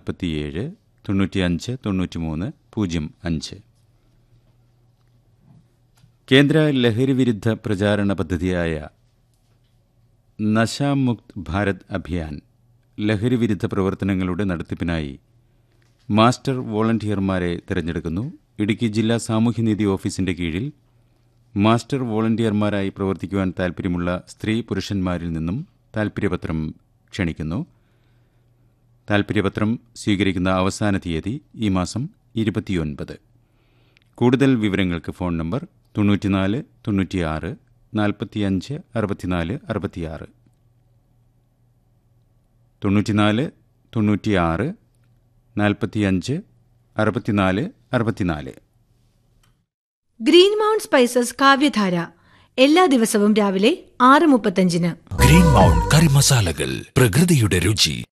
നാൽപ്പത്തിയേഴ് തൊണ്ണൂറ്റിയഞ്ച് തൊണ്ണൂറ്റിമൂന്ന് പൂജ്യം അഞ്ച് കേന്ദ്ര ലഹരി വിരുദ്ധ പ്രചാരണ പദ്ധതിയായ നശാമുക്ത് ഭാരത് അഭിയാൻ ലഹരി വിരുദ്ധ പ്രവർത്തനങ്ങളുടെ നടത്തിപ്പിനായി മാസ്റ്റർ വോളണ്ടിയർമാരെ തിരഞ്ഞെടുക്കുന്നു ഇടുക്കി ജില്ലാ സാമൂഹ്യനീതി ഓഫീസിന്റെ കീഴിൽ മാസ്റ്റർ വോളണ്ടിയർമാരായി പ്രവർത്തിക്കുവാൻ താൽപ്പര്യമുള്ള സ്ത്രീ പുരുഷന്മാരിൽ നിന്നും താൽപ്പര്യപത്രം ക്ഷണിക്കുന്നു താൽപ്പര്യപത്രം സ്വീകരിക്കുന്ന അവസാന തീയതി ഈ മാസം ഇരുപത്തിയൊൻപത് കൂടുതൽ വിവരങ്ങൾക്ക് ഫോൺ നമ്പർ തൊണ്ണൂറ്റിനാല് തൊണ്ണൂറ്റിയാറ് നാൽപ്പത്തിയഞ്ച് അറുപത്തിനാല് അറുപത്തിയാറ് തൊണ്ണൂറ്റിനാല് തൊണ്ണൂറ്റിയാറ് നാൽപ്പത്തിയഞ്ച് അറുപത്തിനാല് അറുപത്തിനാല് ഗ്രീൻ മൗണ്ട് സ്പൈസസ് കാവ്യധാര എല്ലാ ദിവസവും രാവിലെ ആറ് മുപ്പത്തഞ്ചിന് ഗ്രീൻ മൗണ്ട് കറി മസാലകൾ പ്രകൃതിയുടെ രുചി